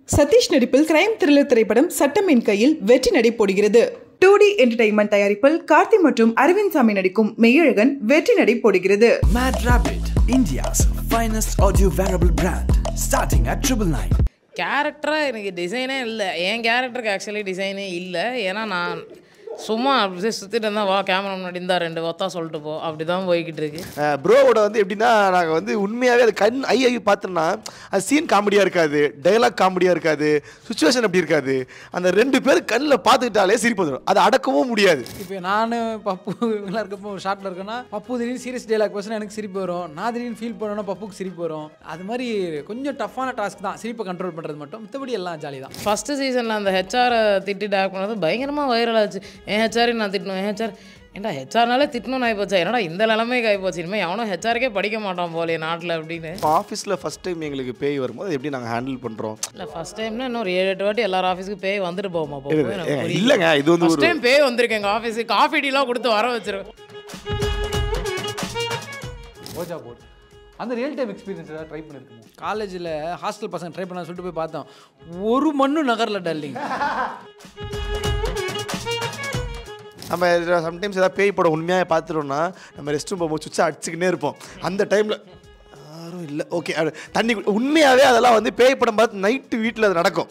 சதீஷ் நடிப்பில் crime thriller திரைப்படம் சட்டம் என் கையில் வெற்றி நடை போடுகிறது டூ டி என்டர்டைன்மெண்ட் தயாரிப்பில் கார்த்தி மற்றும் அரவிந்த் சாமி நடிக்கும் மெய்யழகன் வெற்றி நடை போடுகிறது Mad Rabbit, India's finest audio wearable brand, starting at triple nine. கேரக்டராக எனக்கு டிசைனே இல்லை என் கேரக்டருக்கு ஆக்சுவலி டிசைனே இல்லை ஏன்னா நான் சும்மா அப்படியே சுற்றிட்டு இருந்தால் வா கேமரா முன்னாடி இருந்தா ரெண்டு ஒத்தா சொல்லிட்டு போ அப்படி தான் போய்கிட்டு இருக்கு ப்ரோவோட வந்து எப்படின்னா நாங்கள் வந்து உண்மையாகவே அது கண் ஐ ஐ பார்த்தோம்னா அது சீன் காமெடியாக இருக்காது டைலாக் காமெடியாக இருக்காது சுச்சுவேஷன் அப்படி இருக்காது அந்த ரெண்டு பேர் கண்ணில் பார்த்துக்கிட்டாலே சிரிப்பு வந்துடும் அதை அடக்கவும் முடியாது இப்போ நான் பப்பு இவங்களாம் இருக்கப்போ ஒரு ஷார்ட்டில் இருக்கேன்னா பப்பு திடீர்னு சீரியஸ் டைலாக் பேசினா எனக்கு சிரிப்பு வரும் நான் திடீர்னு ஃபீல் பண்ணோன்னா பப்புக்கு சிரிப்பு வரும் அது மாதிரி கொஞ்சம் டஃப்பான டாஸ்க் தான் சிரிப்பை கண்ட்ரோல் பண்ணுறது மட்டும் மற்றபடி எல்லாம் ஜாலி தான் ஃபஸ்ட்டு சீசனில் அந்த ஹெச்ஆரை திட்டி டேக் பண்ணது பயங்கரமாக வைரல் ஆச்சு என் ஹெச்ஆரையும் நான் திட்டணும் என் ஹெச்ஆர் ஏன்டா ஹெச்ஆர்னாலே திட்டணும்னு ஆகிப்போச்சா என்னடா இந்த நிலைமைக்கு ஆகிப்போச்சு இனிமேல் எவனும் ஹெச்ஆருக்கே படிக்க மாட்டான் போலே நாட்டில் அப்படின்னு இப்போ ஆஃபீஸில் ஃபஸ்ட் டைம் எங்களுக்கு பேய் வரும்போது எப்படி நாங்கள் ஹேண்டில் பண்ணுறோம் இல்லை ஃபஸ்ட் டைம்னா இன்னொரு ஏழு எட்டு வாட்டி எல்லார் ஆஃபீஸுக்கு பேய் வந்துட்டு போமா போ இல்லைங்க இது வந்து ஃபஸ்ட் ஒரு டைம் பேய் வந்திருக்கு எங்கள் ஆஃபீஸுக்கு காஃபி டீலாம் கொடுத்து வர வச்சிருவேன் ஓஜா போர்ட் அந்த ரியல் டைம் எக்ஸ்பீரியன்ஸ் ஏதாவது ட்ரை பண்ணிருக்கீங்க காலேஜில் ஹாஸ்டல் பசங்க ட்ரை பண்ண சொல்லிட்டு போய் பார்த்தோம் ஒரு மண்ணு நகரில் டல்லிங் நம்ம சம்டைம்ஸ் ஏதாவது பேய் படம் உண்மையாக பார்த்துட்டோம்னா நம்ம ரெஸ்ட் ரூம் போகும்போது சுவிட்சை அடிச்சுக்கினே இருப்போம் அந்த டைமில் யாரும் இல்லை ஓகே தண்ணி கு- உண்மையாகவே அதெல்லாம் வந்து பேய் படம் பார்த்து நைட்டு வீட்டில் அது நடக்கும்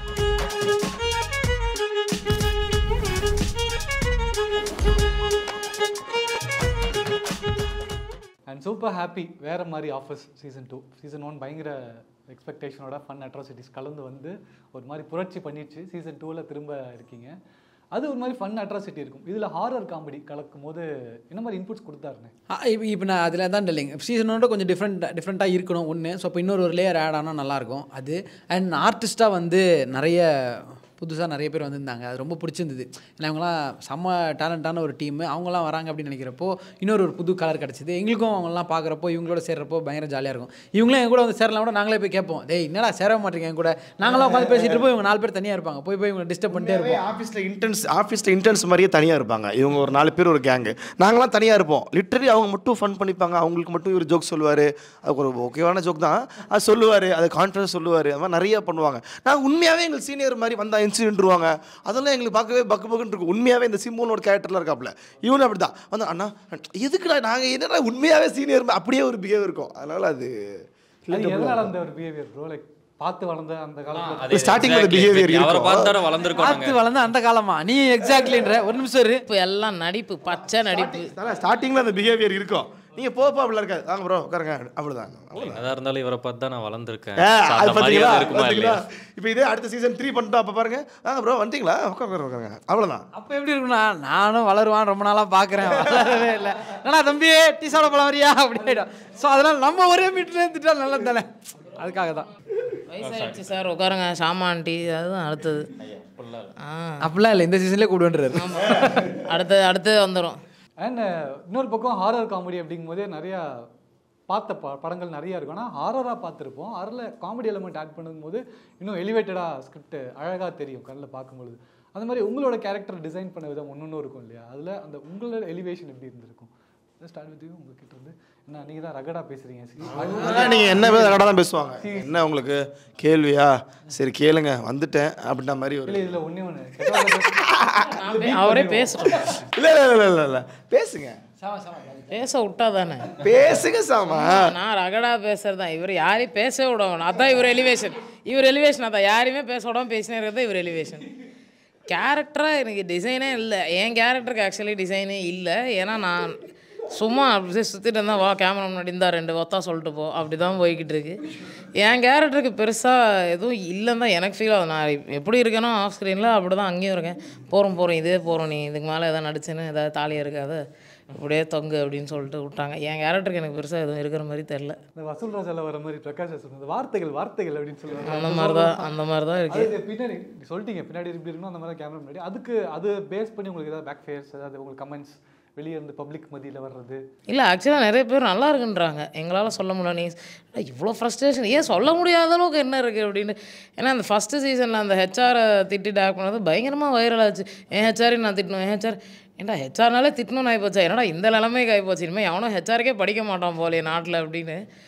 அண்ட் சூப்பர் ஹாப்பி வேற மாதிரி offers season two season one பயங்கர எக்ஸ்பெக்டேஷனோட ஃபன் அட்ராசிட்டிஸ் கலந்து வந்து ஒரு மாதிரி புரட்சி பண்ணிடுச்சு சீசன் டூவில் திரும்ப இருக்கீங்க அது ஒரு மாதிரி ஃபன் அட்ராசிட்டி இருக்கும் இதில் ஹாரர் காமெடி கலக்கும் போது என்ன மாதிரி இன்புட்ஸ் கொடுத்தாருன்னு இப்போ இப்போ நான் அதில் தான் டல்லிங் சீசனோட கொஞ்சம் டிஃப்ரெண்ட் டிஃப்ரெண்ட்டாக இருக்கணும் ஒன்று ஸோ இப்போ இன்னொரு ஒரு லேயர் ஆட் ஆனால் நல்லாயிருக்கும் அது அண்ட் ஆர்டிஸ்ட்டாக வந்து நிறைய புதுசாக நிறைய பேர் வந்திருந்தாங்க அது ரொம்ப பிடிச்சிருந்தது ஏன்னா இவங்களாம் செம்ம டேலண்டான ஒரு டீம் அவங்களாம் வராங்க அப்படின்னு நினைக்கிறப்போ இன்னொரு ஒரு புது கலர் கிடச்சிது எங்களுக்கும் அவங்களாம் பார்க்குறப்போ இவங்களோட சேர்றப்போ பயங்கர ஜாலியாக இருக்கும் இவங்களும் என் கூட வந்து சேரலாம் கூட நாங்களே போய் கேட்போம் டேய் என்னடா சேர மாட்டேங்க என் கூட நாங்களாம் உட்காந்து பேசிட்டு இருப்போம் இவங்க நாலு பேர் தனியாக இருப்பாங்க போய் போய் இவங்க டிஸ்டர்ப் பண்ணிட்டே இருப்போம் ஆஃபீஸில் இன்டர்ன்ஸ் ஆஃபீஸில் இன்டர்ன்ஸ் மாதிரியே தனியாக இருப்பாங்க இவங்க ஒரு நாலு பேர் ஒரு கேங்கு நாங்களாம் தனியாக இருப்போம் லிட்டரலி அவங்க மட்டும் ஃபன் பண்ணிப்பாங்க அவங்களுக்கு மட்டும் இவர் ஜோக் சொல்லுவார் அது ஒரு ஓகேவான ஜோக் தான் அது சொல்லுவார் அது கான்ஃபிடன்ஸ் சொல்லுவார் அது மாதிரி நிறைய பண்ணுவாங்க நாங்கள் உண்மையாகவே எங்கள் சீனியர் மாதிரி வந்தால் இன்சிடென்ட்ருவாங்க அதெல்லாம் எங்களுக்கு பார்க்கவே பக்கு பக்குன்னு இருக்கும் உண்மையாகவே இந்த சிம்மோனோட கேரக்டர்லாம் இருக்காப்புல இவனும் அப்படி தான் வந்து அண்ணா எதுக்குடா நாங்கள் என்னடா உண்மையாகவே சீனியர் அப்படியே ஒரு பிஹேவ் இருக்கும் அதனால் அது அது எதனால அந்த ஒரு பிஹேவியர் ப்ரோ லைக் பார்த்து வளர்ந்த அந்த காலத்தில் ஸ்டார்டிங் அந்த பிஹேவியர் அவரை இருக்கும் பார்த்தார வளர்ந்துருக்கோம் பார்த்து வளர்ந்து அந்த காலமா நீ எக்ஸாக்ட்லின்ற ஒரு நிமிஷம் இரு இப்போ எல்லாம் நடிப்பு பச்சை நடிப்பு ஸ்டார்டிங்கில் அந்த பிஹேவியர் இருக்கும் நீங்கள் போப்பா அப்படிலாம் இருக்காது வாங்க ப்ரோ உட்காருங்க அப்படிதான் என்னதான் இருந்தாலும் இவரை பார்த்து தான் நான் வளர்ந்துருக்கேன் ஆ, So, அது அந்த பாத்தீங்களா மரியாதை இருக்குமா பாத்தீங்களா இல்லையா இப்போ இதே அடுத்த சீசன் த்ரீ பண்ணிட்டோம் அப்போ பாருங்க வாங்க ப்ரோ வந்துட்டீங்களா உட்கார உட்கார உட்காருங்க அவ்வளோதான் அப்போ எப்படி இருக்கும்னா நானும் வளருவான் ரொம்ப நாளாக பார்க்குறேன் வளரவே இல்லை என்னடா தம்பி டீ சாப்பிட போலாம் வரியா அப்படின்னுடும் ஸோ அதனால் நம்ம ஒரே மீட்டில் இருந்துட்டா நல்லது தானே அதுக்காக தான் வயசாயிடுச்சு சார் உட்காருங்க சாமான் டீ அதுதான் அடுத்தது ஆ அப்படிலாம் இல்லை இந்த சீசன்லேயே கூடுன்றாரு அடுத்தது அடுத்தது வந்துடும் அண்ட் இன்னொரு பக்கம் ஹாரர் காமெடி அப்படிங்கும்போதே நிறையா பார்த்த ப படங்கள் நிறையா இருக்கும் ஆனால் ஹாரராக பார்த்துருப்போம் அதில் காமெடி எலிமெண்ட் ஆட் பண்ணும்போது இன்னும் எலிவேட்டடாக ஸ்கிரிப்ட் அழகாக தெரியும் கண்ணில் பார்க்கும்பொழுது அந்த மாதிரி உங்களோட கேரக்டர் டிசைன் பண்ண விதம் ஒன்று இருக்கும் இல்லையா அதில் அந்த உங்களோட எலிவேஷன் எப்படி இருந்திருக்கும் ஸ்டார்ட் வித் உங்ககிட்ட இருந்து என்ன நீங்கள் தான் ரகடாக பேசுகிறீங்க சரி நீங்கள் என்ன கடை தான் பேசுவாங்க என்ன உங்களுக்கு கேள்வியா சரி கேளுங்க வந்துட்டேன் அப்படின்ற மாதிரி ஒரு இல்லை இதில் ஒன்றே ஒன்று அவரே பேசட்டும் இல்லை இல்லை இல்லை இல்லை இல்லை பேசுங்க பேச விட்டா தானே பேசுங்க சாமா நான் ரகடா பேசுறதுதான் இவர் யாரையும் பேச விடணும் அதான் இவர் எலிவேஷன் இவர் எலிவேஷன் அதான் யாரையுமே பேச விடாம பேசினே இருக்கிறது இவர் எலிவேஷன் கேரக்டராக எனக்கு டிசைனே இல்லை என் கேரக்டருக்கு ஆக்சுவலி டிசைனே இல்லை ஏன்னா நான் சும்மா அப்படியே சுற்றிட்டு இருந்தால் வா கேமரா முன்னாடி இருந்தா ரெண்டு ஒத்தா சொல்லிட்டு போ அப்படி தான் போய்கிட்டு இருக்கு என் கேரக்டருக்கு பெருசாக எதுவும் இல்லைன்னு தான் எனக்கு ஃபீல் ஆகுது நான் எப்படி இருக்கேனோ ஆஃப் ஸ்க்ரீனில் அப்படி தான் அங்கேயும் இருக்கேன் போகிறோம் போகிறோம் இதே போகிறோம் நீ இதுக்கு மேலே எதாவது நடிச்சுன்னு ஏதாவது தாலியாக இருக்காது இப்படியே தொங்கு அப்படின்னு சொல்லிட்டு விட்டாங்க என் கேரக்டருக்கு எனக்கு பெருசாக எதுவும் இருக்கிற மாதிரி தெரில இந்த வசூல் ராஜால வர மாதிரி பிரகாஷ் சொன்னது வார்த்தைகள் வார்த்தைகள் அப்படின்னு சொல்லுவாங்க அந்த மாதிரி தான் அந்த மாதிரி தான் இருக்குது அது பின்னாடி சொல்லிட்டீங்க பின்னாடி எப்படி இருக்கணும் அந்த மாதிரி கேமரா முன்னாடி அதுக்கு அது பேஸ் பண்ணி உங்களுக்கு ஏதாவது பேக் ஃபேர்ஸ் ஏதாவது உங்களுக்கு கமெண்ட்ஸ் வெளியே இருந்து பப்ளிக் மத்தியில் வர்றது இல்லை ஆக்சுவலாக நிறைய பேர் நல்லா இருக்குன்றாங்க எங்களால் சொல்ல முடியல நீ அட, இவ்வளோ ஃப்ரஸ்ட்ரேஷன் ஏன் சொல்ல முடியாத அளவுக்கு என்ன இருக்குது அப்படின்னு ஏன்னா அந்த ஃபஸ்ட்டு சீசனில் அந்த ஹெச்ஆரை திட்டி டேக் பண்ணது பயங்கரமாக வைரல் ஆச்சு என் ஹெச்ஆரையும் நான் திட்டணும் என் ஹெச்ஆர் ஏன்டா ஹெச்ஆர்னாலே திட்டணும்னு ஆகிப்போச்சா என்னடா இந்த நிலைமைக்கு ஆகிப்போச்சு இனிமேல் எவனும் ஹெச்ஆருக்கே படிக்க மாட்டான் போலே நாட்டில் அப்படின்னு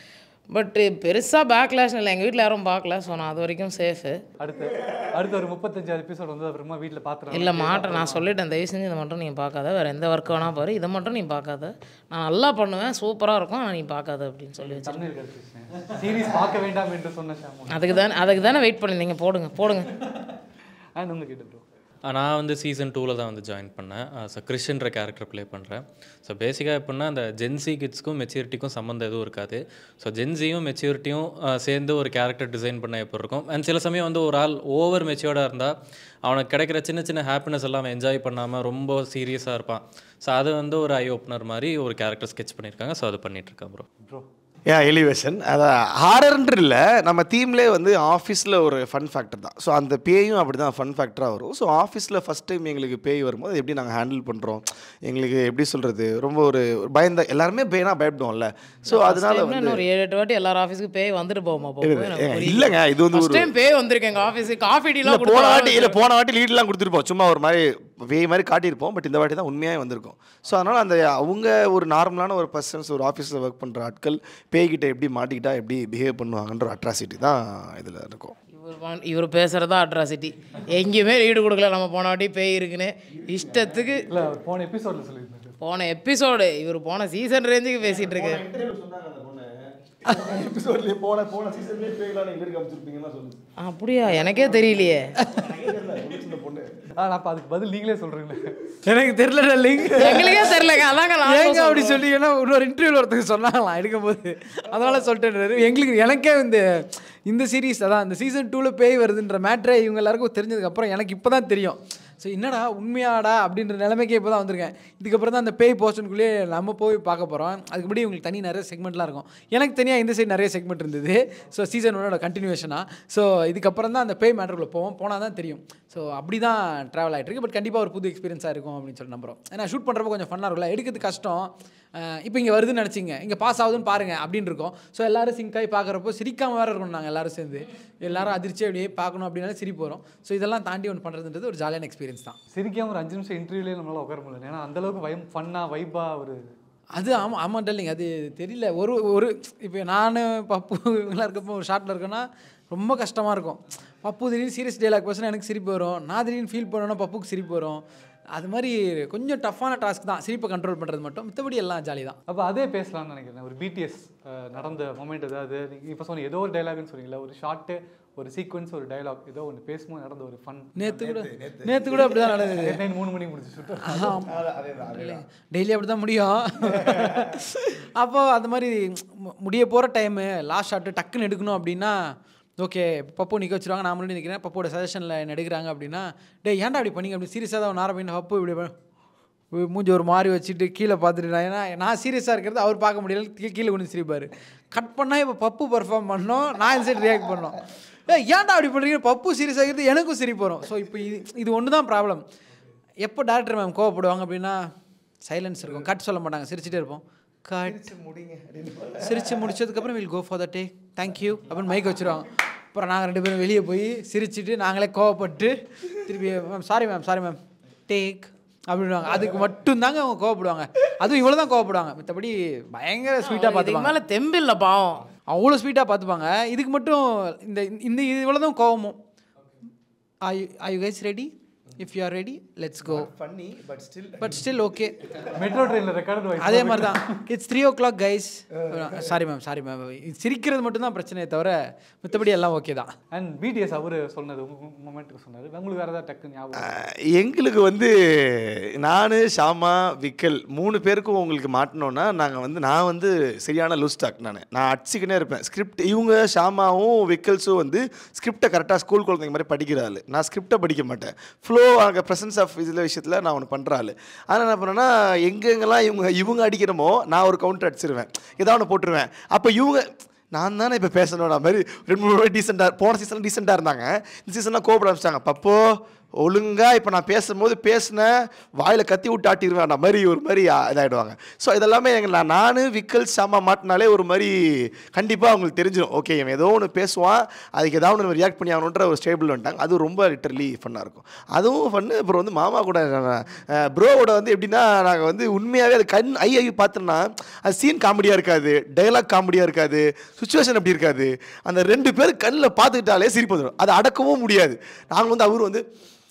பட் பெருசாக பேக்லாஷ்னு இல்லை எங்கள் வீட்டில் யாரும் பார்க்கல ஸோ நான் அது வரைக்கும் சேஃபு அடுத்து அடுத்து ஒரு முப்பத்தஞ்சாறு எபிசோட் வந்து அப்புறமா வீட்டில் பார்த்துருவேன் இல்லை மாட்டேன் நான் சொல்லிட்டேன் தயவு செஞ்சு இதை மட்டும் நீ பார்க்காத வேறு எந்த ஒர்க் வேணால் பாரு இதை மட்டும் நீ பார்க்காத நான் நல்லா பண்ணுவேன் சூப்பராக இருக்கும் ஆனால் நீ பார்க்காத அப்படின்னு சொல்லி வச்சிருக்கேன் சீரிஸ் பார்க்க வேண்டாம் என்று சொன்ன ஷாமு அதுக்கு தானே அதுக்கு தானே வெயிட் பண்ணியிருந்தீங்க போடுங்க போடுங்க அண்ட் உங்ககிட்ட ப்ரோ நான் வந்து சீசன் டூவில் தான் வந்து ஜாயின் பண்ணேன் ஸோ கிறிஷன்ற கேரக்டர் ப்ளே பண்ணுறேன் ஸோ பேசிக்காக எப்படின்னா அந்த ஜென்சி கிட்ஸ்க்கும் மெச்சூரிட்டிக்கும் சம்மந்தம் எதுவும் இருக்காது ஸோ ஜென்சியும் மெச்சூரிட்டியும் சேர்ந்து ஒரு கேரக்டர் டிசைன் பண்ண எப்படி இருக்கும் அண்ட் சில சமயம் வந்து ஒரு ஆள் ஓவர் மெச்சூர்டாக இருந்தால் அவனுக்கு கிடைக்கிற சின்ன சின்ன ஹாப்பினஸ் எல்லாம் என்ஜாய் பண்ணாமல் ரொம்ப சீரியஸாக இருப்பான் ஸோ அது வந்து ஒரு ஐ ஓப்பனர் மாதிரி ஒரு கேரக்டர் ஸ்கெச் பண்ணியிருக்காங்க ஸோ அது பண்ணிகிட்ருக்கேன் ப்ரோ ப்ரோ ஏன் எலிவேஷன் அதான் ஹாரர்ன்ற இல்லை நம்ம தீம்லே வந்து ஆஃபீஸில் ஒரு ஃபன் ஃபேக்டர் தான் ஸோ அந்த பேயும் அப்படி தான் ஃபன் ஃபேக்டராக வரும் ஸோ ஆஃபீஸில் ஃபஸ்ட் டைம் எங்களுக்கு பேய் வரும்போது அது எப்படி நாங்கள் ஹேண்டில் பண்ணுறோம் எங்களுக்கு எப்படி சொல்கிறது ரொம்ப ஒரு ஒரு பயந்த எல்லாருமே பேனா பயப்படுவோம்ல ஸோ அதனால First time னா வந்து இன்னும் ஒரு ஏழு எட்டு வாட்டி எல்லார் ஆஃபீஸ்க்கு பேய் வந்துட்டு போமா ஏங்க, இல்லைங்க இது வந்து ஒரு டைம் பேய் வந்திருக்கு எங்கள் ஆஃபீஸுக்கு காஃபி இல்ல, டீலாம் போன வாட்டி இல்லை போன வாட்டி லீட்லாம் கொடுத்துருப்போம் சும்மா ஒரு மாதிரி வே மாதிரி காட்டியிருப்போம் பட் இந்த வாட்டி தான் உண்மையாக வந்திருக்கும் ஸோ அதனால் அந்த அவங்க ஒரு நார்மலான ஒரு பர்சன்ஸ் ஒரு ஆஃபீஸில் ஒர்க் பண்ணுற ஆட்கள் பேய்கிட்ட எப்படி மாட்டிக்கிட்டா எப்படி பிஹேவ் பண்ணுவாங்கன்ற அட்ராசிட்டி தான் இதில் இருக்கும் இவர் பண்- இவர் பேசுகிறதா அட்ராசிட்டி எங்கேயுமே லீடு கொடுக்கல நம்ம போன வாட்டி பேய் இருக்குன்னு இஷ்டத்துக்கு இல்லை போன எபிசோடில் சொல்லியிருந்தாரு போன எபிசோடு இவர் போன சீசன் ரேஞ்சுக்கு பேசிகிட்டு இருக்கு எபிசோட்லேயே போன போன சீசன்லேயே பேய்லாம் நீங்கள் காமிச்சிருப்பீங்கன்னா சொல்லுங்க அப்படியா எனக்கே தெரியலையே ஆ அப்போ அதுக்கு பதில் நீங்களே சொல்கிறீங்களே எனக்கு தெரியல லிங்க் எங்களுக்கே தெரியலங்க அதாங்க நான் ஏங்க அப்படி சொல்லி ஏன்னா இன்னொரு இன்டர்வியூவில் ஒருத்தருக்கு சொன்னாங்களாம் எடுக்கும்போது அதனால சொல்லிட்டேன் எங்களுக்கு எனக்கே இந்த இந்த சீரிஸ் அதான் இந்த சீசன் டூவில் பேய் வருதுன்ற மேட்ரே இவங்க எல்லாருக்கும் தெரிஞ்சதுக்கப்புறம் எனக்கு இப்போ தான் தெரியும் ஸோ என்னடா உண்மையாடா அப்படின்ற நிலைமைக்கே இப்போ தான் வந்திருக்கேன் இதுக்கப்புறம் தான் அந்த பேய் போர்ஷனுக்குள்ளேயே நம்ம போய் பார்க்க போகிறோம் அதுக்கு முன்னாடி உங்களுக்கு தனி நிறைய செக்மெண்ட்லாம் இருக்கும் எனக்கு தனியாக இந்த சைடு நிறைய செக்மெண்ட் இருந்தது ஸோ சீசன் ஒன்னோட கண்டினியூஷனாக ஸோ இதுக்கப்புறம் தான் அந்த பேய் மேட்டருக்குள்ளே போவோம் போனால் தான் தெரியும் ஸோ அப்படி தான் ட்ராவல் ஆகிட்டு இருக்கு பட் கண்டிப்பாக ஒரு புது எக்ஸ்பீரியன்ஸாக இருக்கும் அப்படின்னு சொல்லி நம்புறோம் ஏன்னா ஷூட் பண்ணுறப்ப கொஞ்சம் ஃபன்னாக இருக்கும்ல எடுக்கிறது கஷ்டம் இப்போ இங்கே வருதுன்னு நினச்சிங்க இங்கே பாஸ் ஆகுதுன்னு பாருங்கள் அப்படின்னு இருக்கும் ஸோ எல்லாரும் சிங்க் ஆகி பார்க்குறப்போ சிரிக்காம வேறு இருக்கணும் நாங்கள் எல்லாரும் சேர்ந்து எல்லாரும் அதிர்ச்சி அப்படியே பார்க்கணும் அப்படின்னாலே சிரிப்பு வரும் ஸோ இதெல்லாம் தாண்டி ஒன்று பண்ணுறதுன்றது ஒரு ஜாலியான எக்ஸ்பீரியன்ஸ் தான் சிரிக்காம ஒரு அஞ்சு நிமிஷம் இன்டர்வியூலேயே நம்மளால உட்கார முடியல ஏன்னா அந்த அளவுக்கு பயம் ஃபன்னாக வைப்பாக ஒரு அது ஆமாம் ஆமாம் டல்லிங் அது தெரியல ஒரு ஒரு இப்போ நான் பப்பு இவங்களாம் இருக்கப்போ ஒரு ஷார்ட்டில் இருக்கேன்னா ரொம்ப கஷ்டமாக இருக்கும் பப்பு திடீர்னு சீரியஸ் டைலாக் பேசினா எனக்கு சிரிப்பு வரும் நான் திடீர்னு ஃபீல் பண்ணோன்னா பப்புக்கு சிரிப்பு வரும் அது மாதிரி கொஞ்சம் டஃப்பான டாஸ்க் தான் சிரிப்பை கண்ட்ரோல் பண்ணுறது மட்டும் மித்தபடி எல்லாம் ஜாலி தான் அப்போ அதே பேசலாம்னு நினைக்கிறேன் ஒரு பிடிஎஸ் நடந்த மொமெண்ட் ஏதாவது நீங்கள் இப்போ சொன்ன ஏதோ ஒரு டைலாக்னு சொன்னீங்களா ஒரு ஷார்ட்டு ஒரு சீக்வன்ஸ் ஒரு டைலாக் ஏதோ ஒன்று பேசும்போது நடந்த ஒரு ஃபன் நேற்று கூட நேற்று கூட அப்படி தான் நடந்தது நைட் மூணு மணிக்கு முடிச்சு சுட்டு டெய்லி அப்படி தான் முடியும் அப்போ அந்த மாதிரி மு- முடிய போகிற டைமு லாஸ்ட் ஷாட்டு டக்குன்னு எடுக்கணும் அப்படின்னா ஓகே பப்பு நிற்க வச்சிருவாங்க நான் முன்னாடி நிற்கிறேன் பப்போட சஜஷனில் என்ன எடுக்கிறாங்க அப்படின்னா டேய் ஏன்டா அப்படி பண்ணீங்க அப்படி சீரியஸாக தான் ஆரம்பின பப்பு இப்படி ப- உ- மூஞ்சி ஒரு மாதிரி வச்சுட்டு கீழே பார்த்துட்டு நான் ஏன்னா நான் சீரியஸாக இருக்கிறது அவர் பார்க்க முடியல கீ- கீழே கொண்டு சிரிப்பார் கட் பண்ணால் இப்போ பப்பு பர்ஃபார்ம் பண்ணோம் நான் இந்த சைடு ரியாக்ட் பண்ணோம் ஏய் ஏன்டா அப்படி பண்ணுறீங்க பப்பு சீரியஸ் ஆகிறது எனக்கும் சிரிப்பு வரும் ஸோ இப்போ இது இது ஒன்று தான் ப்ராப்ளம் எப்போ டேரக்டர் மேம் கோவப்படுவாங்க அப்படின்னா சைலன்ஸ் இருக்கும் கட் சொல்ல மாட்டாங்க சிரிச்சிட்டே இருப்போம் கட் சிரிச்சு முடிச்சதுக்கப்புறம் will go for the take thank you அப்படின்னு மைக் வச்சுருவாங்க அப்புறம் நாங்கள் ரெண்டு பேரும் வெளியே போய் சிரிச்சிட்டு நாங்களே கோவப்பட்டு திருப்பி ma'am sorry ma'am sorry ma'am take அப்படின்வாங்க அதுக்கு மட்டும்தாங்க அவங்க கோவப்படுவாங்க அதுவும் இவ்வளோ தான் கோவப்படுவாங்க மற்றபடி பயங்கர ஸ்வீட்டாக இதுக்கு பார்த்துப்பாங்க மேலே தெம்பில்ல பாவம் அவ்வளோ ஸ்வீட்டாக பார்த்துப்பாங்க இதுக்கு மட்டும் இந்த இந்த இவ்வளோ தான் கோவமும் I I guys ready if you are ready let's go funny but still but still okay metro ட்ரெயினில் ரெக்கார்டு வாய்ஸ் அதே மாதிரி தான் it's three o'clock guys sorry ma'am sorry ma'am சிரிக்கிறது மட்டும் தான் பிரச்சனையே தவிர மற்றபடி எல்லாம் ஓகே தான் அண்ட் பிடிஎஸ் அவர் சொன்னது மொமெண்ட்டுக்கு சொன்னார் உங்களுக்கு வேறு ஏதாவது டக்கு ஞாபகம் எங்களுக்கு வந்து நான் ஷாமா விக்கல் மூணு பேருக்கும் உங்களுக்கு மாட்டினோன்னா நாங்கள் வந்து நான் வந்து சரியான லூஸ் டாக் நான் நான் அடிச்சுக்கினே இருப்பேன் ஸ்கிரிப்ட் இவங்க ஷாமாவும் விக்கல்ஸும் வந்து ஸ்கிரிப்டை கரெக்டாக ஸ்கூல் குழந்தைங்க மாதிரி படிக்கிற ஆள் நான் ஸ்கிரிப்டை படிக்க மாட்டேன் ஃப்ளோ அங்கே ப்ரெசன்ஸ் ஆஃப் இதில் விஷயத்தில் நான் ஒன்று பண்ணுற ஆள் ஆனால் என்ன பண்ணேன்னா எங்கெங்கெல்லாம் இவங்க இவங்க அடிக்கிறமோ நான் ஒரு கவுண்டர் அடிச்சிருவேன் ஏதாவது ஒன்று போட்டுருவேன் அப்போ இவங்க நான் தானே இப்போ பேசணும்னா மாதிரி ரெண்டு மூணு டீசெண்டாக போன சீசன் டீசெண்டாக இருந்தாங்க இந்த சீசன்லாம் கோபப்பட ஆரம்பிச்சிட்டாங்க பப்போ ஒழுங்காக இப்போ நான் பேசும்போது பேசினேன் வாயில் கத்தி விட்டு ஆட்டிடுவேன் அந்த மாதிரி ஒரு மாதிரி ஆ- இதாயிடுவாங்க ஸோ இதெல்லாமே எங்கள் நான் நான் விக்கல் சாமா மாட்டினாலே ஒரு மாதிரி கண்டிப்பாக அவங்களுக்கு தெரிஞ்சிடும் ஓகே இவன் ஏதோ ஒன்று பேசுவான் அதுக்கு ஏதாவது ஒன்று ரியாக்ட் பண்ணி ஆகணுன்ற ஒரு ஸ்டேபிள் வந்துட்டாங்க அது ரொம்ப லிட்டரலி ஃபன்னாக இருக்கும் அதுவும் ஃபன்னு அப்புறம் வந்து மாமா கூட ப்ரோவோட வந்து எப்படின்னா நாங்கள் வந்து உண்மையாகவே அது கண் ஐ ஐ பார்த்தோன்னா அது சீன் காமெடியாக இருக்காது டைலாக் காமெடியாக இருக்காது சுச்சுவேஷன் அப்படி இருக்காது அந்த ரெண்டு பேர் கண்ணில் பார்த்துக்கிட்டாலே சிரிப்பு வந்துடும் அதை அடக்கவும் முடியாது நாங்கள் வந்து அவர் வந்து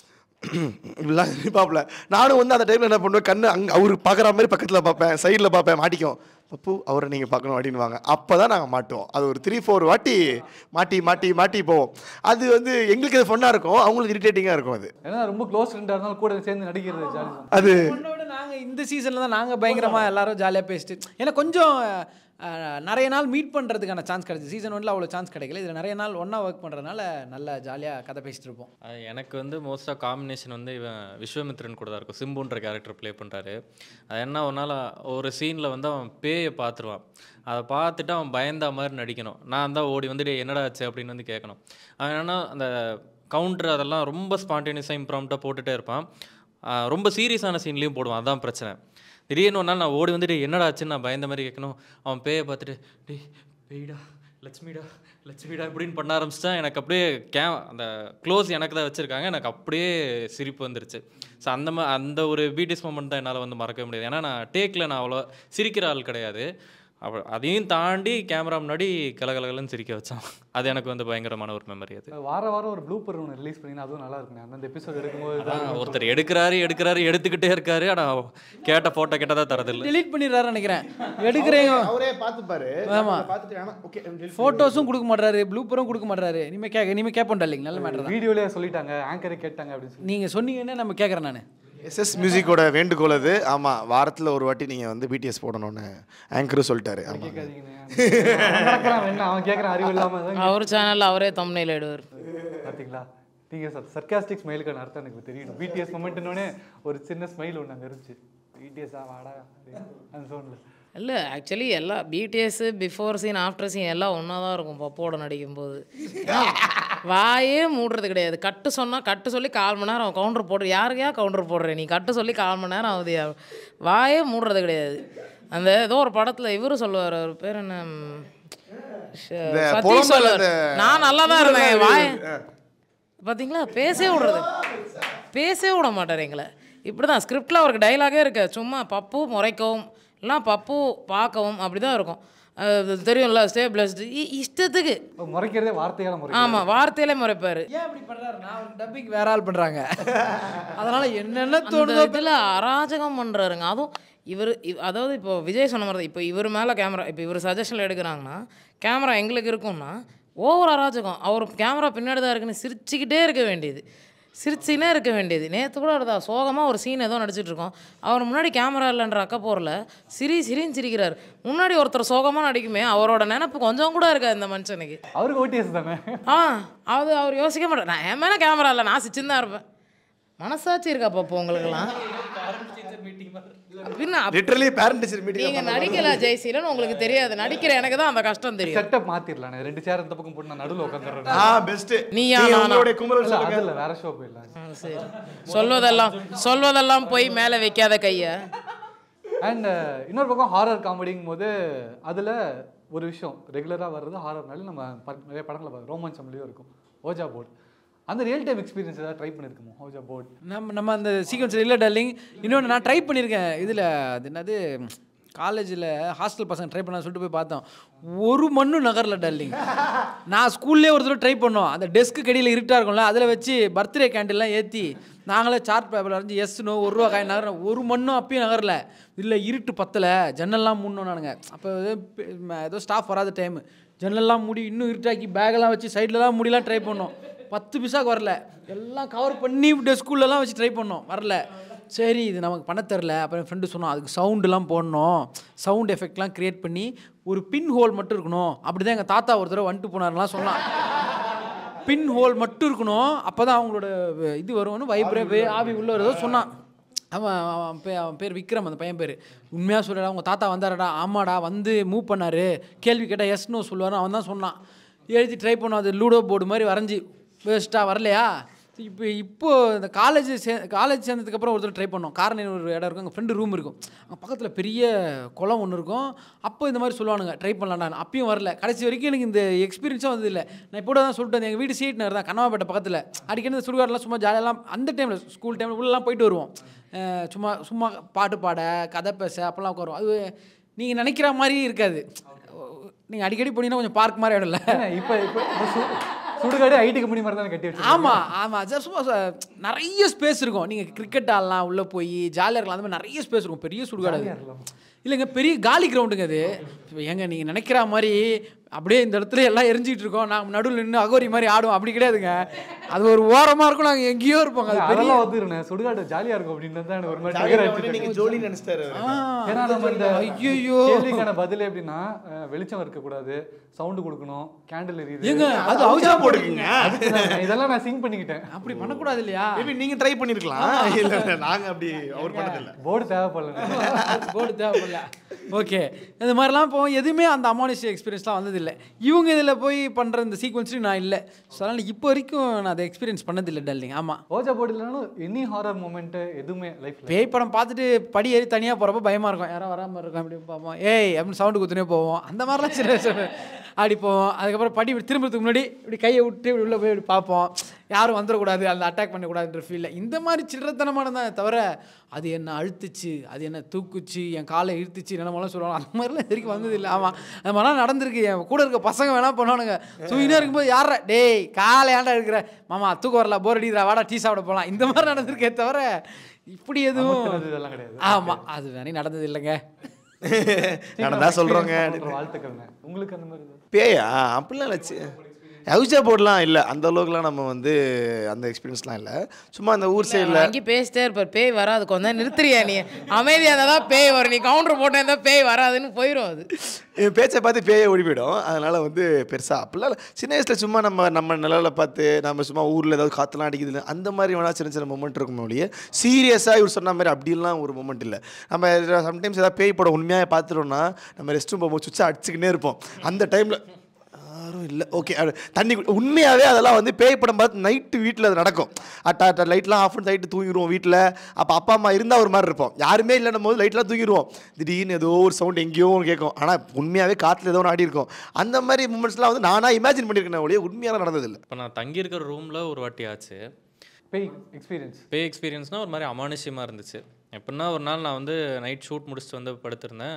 இப்படிலாம் சிரிப்பாப்புல நானும் வந்து அந்த டைமில் என்ன பண்ணுவேன் கண்ணு அங்கே அவர் பார்க்குற மாதிரி பக்கத்தில் பார்ப்பேன் சைடில் பார்ப்பேன் மாட்டிக்கும் பப்பு அவரை நீங்கள் பார்க்கணும் அப்படின்வாங்க அப்போ தான் நாங்கள் மாட்டுவோம் அது ஒரு த்ரீ ஃபோர் வாட்டி மாட்டி மாட்டி மாட்டி போவோம் அது வந்து எங்களுக்கு அது ஃபன்னாக இருக்கும் அவங்களுக்கு இரிட்டேட்டிங்காக இருக்கும் அது ஏன்னா ரொம்ப க்ளோஸ் ஃப்ரெண்டாக இருந்தாலும் கூட சேர்ந்து நடிக்கிறது ஜாலி தான் அது உன்னோட நாங்கள் இந்த சீசனில் தான் நாங்கள் பயங்கரமாக எல்லாரும் ஜாலியாக பேசிட்டு ஏன்னா கொஞ்சம் அஹ், நிறைய நாள் மீட் பண்ணுறதுக்கான சான்ஸ் கிடைச்சு சீசன் ஒன்ல அவ்வளோ சான்ஸ் கிடைக்கல இதில் நிறைய நாள் ஒன்றா ஒர்க் பண்ணுறதுனால நல்லா ஜாலியாக கதை பேசிட்டு இருப்போம் அது எனக்கு வந்து மோஸ்ட்டாக காம்பினேஷன் வந்து இவன் விஸ்வமித்ரன் கூட தான் இருக்கும் சிம்புன்ற கேரக்டர் ப்ளே பண்ணுறாரு அது என்ன ஒரு நாள் ஒரு சீனில் வந்து அவன் பேயை பார்த்துருவான் அதை பார்த்துட்டு அவன் பயந்தா மாதிரி நடிக்கணும் நான் தான் ஓடி வந்து "டேய், என்னடா ஆச்சு அப்படின்னு வந்து கேட்கணும் அவன் என்னன்னா அந்த கவுண்டர் அதெல்லாம் ரொம்ப ஸ்பான்டேனியஸாக இம்ப்ராம்ட்டாக போட்டுகிட்டே இருப்பான் ஆஹ் ரொம்ப சீரியஸான சீன்லேயும் போடுவான் அதான் பிரச்சனை திடீர்னு ஒரு நாள் நான் ஓடி வந்து "டேய், என்னடா ஆச்சுன்னு நான் பயந்த மாதிரி கேட்கணும் அவன் பேயை பார்த்துட்டு டேய் பேய்டா லட்சுமிடா லட்சுமிடா இப்படின்னு பண்ண ஆரம்பிச்சிட்டா எனக்கு அப்படியே கே அந்த க்ளோஸ் எனக்கு தான் வச்சுருக்காங்க எனக்கு அப்படியே சிரிப்பு வந்துருச்சு ஸோ அந்த மா அந்த ஒரு பிடிஎஸ் மூமெண்ட் தான் என்னால் வந்து மறக்க முடியாது ஏன்னா நான் டேக்கில் நான் அவ்வளோ சிரிக்கிற ஆள் கிடையாது அவ அதையும் தாண்டி கேமரா முன்னாடி கலகலகலன்னு சிரிக்க வச்சான் அது எனக்கு வந்து பயங்கரமான ஒரு மெமரி அது வார வாரம் ஒரு ப்ளூப்பர் ஒன்று ரிலீஸ் பண்ணிங்கன்னா அதுவும் நல்லா இருக்குங்க அந்தந்த எபிசோட் எடுக்கும்போது அதான் ஒருத்தர் எடுக்கிறாரு எடுக்கிறாரு எடுத்துக்கிட்டே இருக்காரு ஆனால் கேட்ட ஃபோட்டோ கேட்டதா தரதில்லை delete பண்ணிடுறாரு நினைக்கிறேன் எடுக்கிறேங்க அவரே பார்த்துப்பாரு ஆமா. பார்த்துட்டு வேணாம் ஓகே ஃபோட்டோஸும் கொடுக்க மாட்டாரு ப்ளூப்பரும் கொடுக்க மாட்டாரு இனிமேல் கேட்க இனிமேல் கேட்போம் இல்லைங்க நல்ல மேட்டர் தான் வீடியோலேயே சொல்லிட்டாங்க ஆங்கரே கேட்டாங்க அப்படின்னு சொல்லி நீங்கள் சொன்னீங்கன்னா நம்ம கேட்குறேன் நான் எஸ்எஸ் மியூசிக்கோட வேண்டுகோள் அது ஆமாம் வாரத்தில் ஒரு வாட்டி நீங்கள் வந்து பிடிஎஸ் போடணும்னு ஆங்கரும் சொல்லிட்டாரு ஆமாம் கேட்காதீங்கண்ணே அவன் நடக்கிறான் என்ன அவன் கேட்குறான் அறிவு இல்லாமல் தான் அவர் சேனலில் அவரே தம்னையில் இடுவார் பார்த்தீங்களா நீங்கள் சர்க்காஸ்டிக் ஸ்மைலுக்கான அர்த்தம் எனக்கு தெரியும் பிடிஎஸ் மொமெண்ட்னோடனே ஒரு சின்ன ஸ்மைல் ஒன்று அங்கே இருந்துச்சு பிடிஎஸ்ஸா வாடா அப்படின்னு அந்த சோனில் இல்லை ஆக்சுவலி எல்லாம் BTS before scene after scene எல்லாம் ஒன்றா தான் இருக்கும் பப்போட நடிக்கும்போது ஏன்னா, வாயே மூடுறது கிடையாது கட்டு சொன்னால் கட்டு சொல்லி கால் மணி நேரம் கவுண்டர் போடுற யாருக்கையா கவுண்டர் போடுற நீ கட்டு சொல்லி கால் மணி நேரம் ஆகுது வாயே மூடுறது கிடையாது அந்த ஏதோ ஒரு படத்தில் இவரு சொல்லுவார் அவர் பேர் என்ன ம், ஷ- சதீஷ் புலம்பல் சொல்லுவார் அந்த- நான் நல்லா தான் இருந்தேன் வாய பார்த்தீங்களா பேசவே விடுறது பேசவே விட மாட்டார் எங்களை இப்படி தான் ஸ்கிரிப்டில் அவருக்கு டைலாகே இருக்கு சும்மா பப்பு முறைக்கவும் எல்லாம் பப்பு பார்க்கவும் அப்படி தான் இருக்கும் அது தெரியும்ல ஸ்டே பிளஸ்டு இஷ்டத்துக்கு முறைக்கிறதே வார்த்தையால முறை ஆமாம் வார்த்தையிலே முறைப்பார் ஏன் அப்படி பண்ணுறாருன்னா அவருக்கு டப்பிங் வேற ஆள் பண்ணுறாங்க அதனால என்னென்ன அந்த தோணுதோ இதில் அராஜகம் பண்ணுறாருங்க அதுவும் இவர் அதாவது இப்போ விஜய் சொன்ன மாதிரி தான் இப்போ இவர் மேலே கேமரா இப்போ இவர் சஜஷனில் எடுக்கிறாங்கன்னா கேமரா எங்களுக்கு இருக்கும்னா ஓவர் அராஜகம் அவர் கேமரா பின்னாடி தான் இருக்குன்னு சிரிச்சுக்கிட்டே இருக்க வேண்டியது சிரிச்சுனே இருக்க வேண்டியது நேற்று கூட அடுதா சோகமாக ஒரு சீன் ஏதோ நடிச்சிட்டு இருக்கோம் அவர் முன்னாடி கேமரா இல்லைன்ற அக்கப்போரில் சிரி சிரின்னு சிரிக்கிறார் முன்னாடி ஒருத்தர் சோகமாக நடிக்குமே அவரோட நினப்பு கொஞ்சம் கூட இருக்காது இந்த மனுஷனுக்கு அவருக்கு ஓடிஎஸ் தானே ஆ அது அவர் யோசிக்க மாட்டார் நான் என் மேலே கேமரா இல்லை நான் சிரிச்சுன்னு தான் இருப்பேன் மனசாட்சி இருக்கா பாப்பா உங்களுக்கெல்லாம் பின்ன அப்ப லிட்டரலி பேரண்ட் டீச்சர் மீட்டிங் நீங்க நடிக்கல ஜெய்சீலன் உங்களுக்கு தெரியாது நடிக்கிற எனக்கு தான் அந்த கஷ்டம் தெரியும் செட்டப் மாத்திரலாம் ரெண்டு சேர் இந்த பக்கம் போட்டு நான் நடுவில் உட்காந்துறேன் ஆ பெஸ்ட் நீயா நீங்க நானா? உங்களுடைய குமரல் இல்ல சொல்லுங்க அது இல்ல வேற ஷோ போயிடலாம் ஆ, சரி சொல்வதெல்லாம் சொல்வதெல்லாம் போய் மேலே வைக்காத கைய அண்ட் இன்னொரு பக்கம் ஹாரர் காமெடிங்கும் போது அதுல ஒரு விஷயம் ரெகுலரா வர்றது ஹாரர்னால நம்ம ப- நிறைய படங்களை பார்க்க ரோமான்சம்லேயும் இருக்கும் ஓஜா போர்டு அந்த ரியல் டைம் எக்ஸ்பீரியன்ஸ் ஏதாவது ட்ரை பண்ணியிருக்கோமோ ஓஜா போர்டு நம்ம நம்ம அந்த சீக்வன்ஸ் இல்லை டல்லிங் இன்னொன்று நான் ட்ரை பண்ணியிருக்கேன் இதில் அது என்னது காலேஜில் ஹாஸ்டல் பசங்க ட்ரை பண்ண சொல்லிட்டு போய் பார்த்தோம் ஒரு மண்ணும் நகரில் டல்லிங் நான் ஸ்கூல்லே ஒரு தடவை ட்ரை பண்ணோம் அந்த டெஸ்க்கு கடியில் இருட்டாக இருக்கும்ல அதில் வச்சு பர்த்டே கேண்டில்லாம் ஏற்றி நாங்களே சார்ட் பேப்பரில் வரைஞ்சி எஸ் நோ ஒரு ரூபா காயின் நகரம் ஒரு மண்ணும் அப்பயும் நகரில் இல்லை இருட்டு பத்தலை ஜன்னல்லாம் மூடணும் நானுங்க அப்போ ஏதோ ஸ்டாஃப் வராத டைமு ஜன்னல்லாம் மூடி இன்னும் இருட்டாக்கி பேக்கெல்லாம் வச்சு சைட்லலாம் முடியலாம் ட்ரை பண்ணோம் பத்து பிசாக்கு வரல எல்லாம் கவர் பண்ணி ஸ்கூல்லலாம் வச்சு ட்ரை பண்ணோம் வரல சரி இது நமக்கு பண்ண தெரில அப்புறம் ஃப்ரெண்டு சொன்னோம் அதுக்கு சவுண்டுலாம் போடணும் சவுண்ட் எஃபெக்ட்லாம் க்ரியேட் பண்ணி ஒரு பின் ஹோல் மட்டும் இருக்கணும் அப்படி தான் எங்கள் தாத்தா ஒரு தடவை வந்துட்டு போனார்லாம் சொன்னான் பின் ஹோல் மட்டும் இருக்கணும் அப்போ தான் அவங்களோட வ- இது வரும்னு வைப்ரே ஆவி உள்ள வருதோ சொன்னான் அவன் அவன் பே அவன் பேர் விக்ரம் அந்த பையன் பேர் உண்மையாக சொல்லடா உங்கள் தாத்தா வந்தாரடா ஆமாடா வந்து மூவ் பண்ணாரு கேள்வி கேட்டால் எஸ்னோ சொல்லுவார் அவன் தான் சொன்னான் எழுதி ட்ரை பண்ணோம் அது லூடோ போர்டு மாதிரி வரைஞ்சி வேஸ்ட்டாக வரலையா இப்போ இப்போ இந்த காலேஜ் சே காலேஜ் சேர்ந்ததுக்கப்புறம் ஒருத்தர் ட்ரை பண்ணோம் காரணம் ஒரு இடம் இருக்கும் எங்கள் ஃப்ரெண்டு ரூம் இருக்கும் அங்கே பக்கத்தில் பெரிய குளம் ஒன்று இருக்கும் அப்போ இந்த மாதிரி சொல்லுவானுங்க ட்ரை பண்ணலாம்டா அப்பயும் வரல கடைசி வரைக்கும் எனக்கு இந்த எக்ஸ்பீரியன்ஸும் வந்தது இல்லை நான் இப்போ தான் சொல்லிட்டு வந்தேன் எங்கள் வீடு சீட் நகர் தான் கண்ணாம்பேட்டை பக்கத்தில் அடிக்கடி இந்த சுடுகாடெலாம் சும்மா ஜாலியெல்லாம் அந்த டைமில் ஸ்கூல் டைமில் உள்ளலாம் போயிட்டு வருவோம் அஹ் சும்மா சும்மா பாட்டு பாட கதை பேச அப்போல்லாம் உட்காருவோம் அது நீங்கள் நினைக்கிற மாதிரி இருக்காது நீங்கள் அடிக்கடி போனீங்கன்னா கொஞ்சம் பார்க் மாதிரி இடம் இல்லை ஏங்க, இப்ப இப்ப இப்ப சு- சுடுகாடு ஐடி கம்பெனி மாதிரி தான் கட்டி வச்சு ஆமாம் ஆமாம் சார் சும்மா ச- நிறைய ஸ்பேஸ் இருக்கும் நீங்கள் கிரிக்கெட் ஆடலாம் உள்ளே போய் ஜாலியாக இருக்கலாம் அந்த மாதிரி நிறைய ஸ்பேஸ் இருக்கும் பெரிய சுடுகாடு அது. இல்லைங்க பெரிய காலி கிரவுண்டுங்க அது இப்போ ஏங்க நீங்கள் நினைக்கிற மாதிரி அப்படியே இந்த இடத்துல எல்லாம் எரிஞ்சிட்டு இருக்கோம் நாங்கள் நடுவில் நின்று அகோரி மாதிரி ஆடுவோம் அப்படி கிடையாதுங்க அது ஒரு ஓரமாக இருக்கும் நாங்கள் எங்கேயோ இருப்போங்க அது பெரிய அதெல்லாம் வந்துருந்தேன் சுடுகாடு ஜாலியா இருக்கும் அப்படின்னு தான் எனக்கு ஒரு மாதிரி trigger ஆயிடுச்சு. நீங்க ஜோலி நினைச்சிட்டாரு அவரு. ஏன்னா நம்ம இந்த ஐயோ கேள்விக்கான பதில் எப்படின்னா அஹ், வெளிச்சம் இருக்கக்கூடாது சவுண்டு கொடுக்கணும் கேண்டில் எரியுது ஏங்க அது அவுச்சா அவுச்சா போடுக்குங்க அதுக்குதான் இதெல்லாம் நான் சிங் பண்ணிக்கிட்டேன் அப்படி பண்ணக்கூடாது இல்லையா மேபி நீங்க ட்ரை பண்ணிருக்கலாம் இல்ல இல்ல, நாங்க அப்படி அவர் பண்ணதில்ல போர்டு தேவைப்படல போர்டு தேவைப்படல ஓகே இந்த மாதிரிலாம் இப்போ எதுவுமே அந்த அமானுஷ எக்ஸ்பீரியன்ஸ்லாம் வந்ததில்லை இவங்க இதில் போய் பண்ணுற இந்த சீக்வன்ஸ்லையும் நான் இல்லை ஸோ அதனால் இப்போ வரைக்கும் நான் அதை எக்ஸ்பீரியன்ஸ் பண்ணதில்லை டல்லிங் ஆமாம் ஓஜா போர்டு இல்லைனாலும் எனி ஹாரர் மூமெண்ட் எதுவுமே லைஃப்ல பேய் படம் பார்த்துட்டு படி ஏறி தனியாக போகிறப்ப பயமாக இருக்கும் யாரோ வராமல் இருக்கும் அப்படின்னு பார்ப்போம் ஏய் அப்படின்னு சவுண்டு குத்துனே போவோம் அந்த மாதிரிலாம் சின்ன வயசுல அப்படி போவோம் அதுக்கப்புறம் படி இப்படி திரும்புறதுக்கு முன்னாடி இப்படி கையை விட்டு இப்படி உள்ளே போய் இப்படி பார்ப்போம் யாரும் வந்துடக்கூடாது அந்த அட்டாக் பண்ணக்கூடாதுன்ற ஃபீலில் இந்த மாதிரி சில்லறத்தனமானதான் தவிர அது என்ன அழுத்துச்சு அது என்ன தூக்குச்சு என் காலை இழுத்துச்சு என்னமெல்லாம் சொல்லுவாங்க அந்த மாதிரிலாம் இது வரைக்கும் வந்தது இல்லை ஆமாம் அந்த மாதிரிலாம் நடந்திருக்கு என் கூட இருக்க பசங்க வேணா பண்ணுவானுங்க தூங்கினே இருக்கும்போது யாரா டேய் காலை ஏன்டா இருக்கிற மாமா தூக்கம் வரல போர் அடிக்கிறா வாடா டீ சாப்பிட போகலாம் இந்த மாதிரி நடந்திருக்கே தவிர இப்படி எதுவும் அமுத்துனது இதெல்லாம் கிடையாது ஆமா அது வேணே நடந்தது இல்லைங்க நடந்தா சொல்றோங்க சொல்ற வாழ்த்துக்கள்ங்க உங்களுக்கு அந்த மாதிரி ஏதாவது? பேயா அப்படிலாம் வச்சு ஹவுஜா போர்ட்லாம் இல்லை அந்த அளவுக்குலாம் நம்ம வந்து அந்த எக்ஸ்பீரியன்ஸ்லாம் இல்லை சும்மா அந்த ஊர் சைடில் அங்கே பேசிட்டே இருப்பார் பேய் வராது கொஞ்சம் நேரம் நிறுத்துறியா நீ அமைதியாக இருந்தால் தான் பேய் வரும் நீ கவுண்டர் போட்டே இருந்தால் பேய் வராதுன்னு போயிடும் அது என் பேச்சை பார்த்து பேயே ஓடி போயிடும் அதனால் வந்து பெருசாக அப்படிலாம் இல்லை சின்ன வயசில் சும்மா நம்ம நம்ம நிலவில் பார்த்து நம்ம சும்மா ஊரில் ஏதாவது காற்றுலாம் அடிக்குது அந்த மாதிரி வேணா சின்ன சின்ன மூமெண்ட் இருக்கும் ஒழிய சீரியஸாக இவர் சொன்ன மாதிரி அப்படிலாம் ஒரு மூமெண்ட் இல்லை நம்ம சம்டைம்ஸ் ஏதாவது பேய் படம் உண்மையாக பார்த்துட்டோம்னா நம்ம ரெஸ்ட் ரூம் போகும்போது சுவிட்சை அடிச்சுக்கினே இருப்போம் அந்த டைமில் யாரும் இல்லை ஓகே தண்ணி குடி- உண்மையாகவே அதெல்லாம் வந்து பேய் படம் பார்த்து நைட்டு வீட்டில் அது நடக்கும் அட்டா அட்டா லைட்லாம் ஆஃப் பண்ணி நைட்டு தூங்கிடுவோம் வீட்டில் அப்போ அப்பா அம்மா இருந்தால் ஒரு மாதிரி இருப்போம் யாருமே இல்லைன்னும் போது லைட்லாம் தூங்கிடுவோம் திடீர்னு ஏதோ ஒரு சவுண்ட் எங்கேயோ ஒன்று கேட்கும் ஆனால் உண்மையாகவே காற்றுல ஏதோ ஒன்று ஆடி இருக்கும் அந்த மாதிரி மூமெண்ட்ஸ்லாம் வந்து நானாக இமேஜின் பண்ணியிருக்கேன் ஒழிய உண்மையாக நடந்ததில்லை இப்போ நான் தங்கியிருக்கிற ரூமில் ஒரு வாட்டி ஆச்சு பேய் எக்ஸ்பீரியன்ஸ் பே எக்ஸ்பீரியன்ஸ்னால் ஒரு மாதிரி அமானுஷ்யமாக இருந்துச்சு எப்படின்னா ஒரு நாள் நான் வந்து நைட் ஷூட் முடிச்சுட்டு வந்து படுத்திருந்தேன்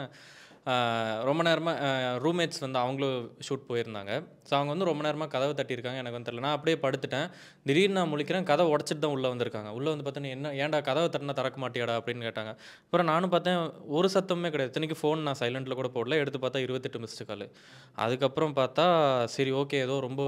ஆஹ் ரொம்ப நேரமாக ரூம்மேட்ஸ் வந்து அவங்களும் ஷூட் போயிருந்தாங்க ஸோ அவங்க வந்து ரொம்ப நேரமாக கதவை தட்டியிருக்காங்க எனக்கு வந்து தெரியல நான் அப்படியே படுத்துட்டேன் திடீர்னு நான் முழிக்கிறேன் கதை உடச்சிட்டு தான் உள்ளே வந்திருக்காங்க உள்ளே வந்து பார்த்தா நீ என்ன ஏன்டா கதவை தட்டினா திறக்க மாட்டியாடா அப்படின்னு கேட்டாங்க அப்புறம் நானும் பார்த்தேன் ஒரு சத்தமே கிடையாது இத்தனைக்கு ஃபோன் நான் சைலண்ட்டில் கூட போடல எடுத்து பார்த்தா இருபத்தெட்டு மிஸ்டு கால் அதுக்கப்புறம் பார்த்தா சரி ஓகே ஏதோ ரொம்ப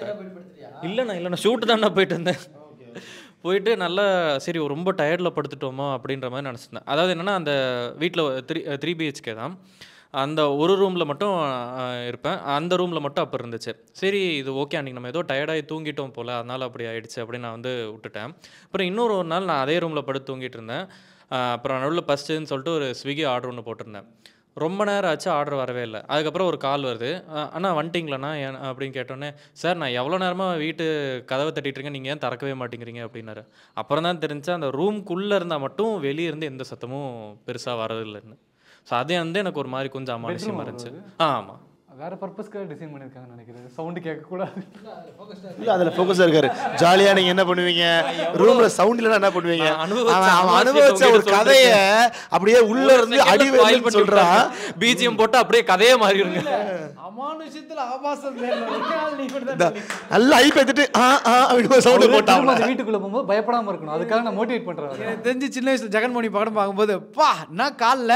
இல்லைண்ணா இல்லைண்ணா ஷூட்டு தான் நான் போயிட்டு இருந்தேன் போயிட்டு நல்லா சரி ரொம்ப டயர்டில் படுத்துட்டோமோ அப்படின்ற மாதிரி நினச்சிருந்தேன் அதாவது என்னென்னா அந்த வீட்டில் த்ரீ த்ரீ பிஹெச்கே தான் அந்த ஒரு ரூமில் மட்டும் ஆஹ், இருப்பேன் அந்த ரூமில் மட்டும் அப்போ இருந்துச்சு சரி இது ஓகே அன்றைக்கி நம்ம ஏதோ டயர்டாகி தூங்கிட்டோம் போல் அதனால் அப்படி ஆயிடுச்சு அப்படின்னு நான் வந்து விட்டுட்டேன் அப்புறம் இன்னொரு ஒரு நாள் நான் அதே ரூமில் படுத்து தூங்கிட்டு இருந்தேன் ஆஹ், அப்புறம் நடுவில் பஸ்ட்டுன்னு சொல்லிட்டு ஒரு ஸ்விக்கி ஆர்டர் ஒன்று போட்டிருந்தேன் ரொம்ப நேரம் ஆச்சு ஆர்டர் வரவே இல்லை அதுக்கப்புறம் ஒரு கால் வருது அஹ் அண்ணா வந்துட்டிங்களாண்ணா ஏன் அப்படின்னு கேட்டோன்னே சார் நான் எவ்வளோ நேரமாக வீட்டு கதவை தட்டிட்டு இருக்கேன் நீங்கள் ஏன் திறக்கவே மாட்டேங்கிறீங்க அப்படின்னாரு அப்புறம் தான் தெரிஞ்சு அந்த ரூம்குள்ளே இருந்தால் மட்டும் வெளியே இருந்து எந்த சத்தமும் பெருசாக வரதில்லைன்னு ஸோ அது வந்து எனக்கு ஒரு மாதிரி கொஞ்சம் அமானுஷ்யமாக இருந்துச்சு ஆ ஆமாம் வேற பர்பஸ்க்காக டிசைன் பண்ணியிருக்காங்கன்னு நினைக்கிறேன் சவுண்டு கேட்கக்கூடாது இல்லை அதில் ஃபோக்கஸாக இருக்காரு ஜாலியாக நீங்கள் என்ன பண்ணுவீங்க ரூமில் சவுண்ட் இல்லைன்னா என்ன பண்ணுவீங்க நான் அனுபவிச்ச அவன் அவன் அனுபவத்தை அனுபவிச்ச ஒரு உங்ககிட்ட கதையை அப்படியே உள்ள இருந்து அடி வேலைன்னு சொல்கிறான் பிஜிஎம் போட்டு அப்படியே கதையே மாறிடுங்க அமானுஷத்தில் ஆபாசம் நீ இந்த நல்லா ஐ பார்த்துட்டு ஆ ஆ அப்படின்னு சவுண்டு திரும்ப போட்டான் அந்த வீட்டுக்குள்ள போகும்போது பயப்படாம இருக்கணும் அதுக்காக நான் மோட்டிவேட் பண்றேன் எனக்கு தெரிஞ்சு சின்ன வயசுல ஜெகன்மோனி படம் பார்க்கும்போது பா என்ன காலில்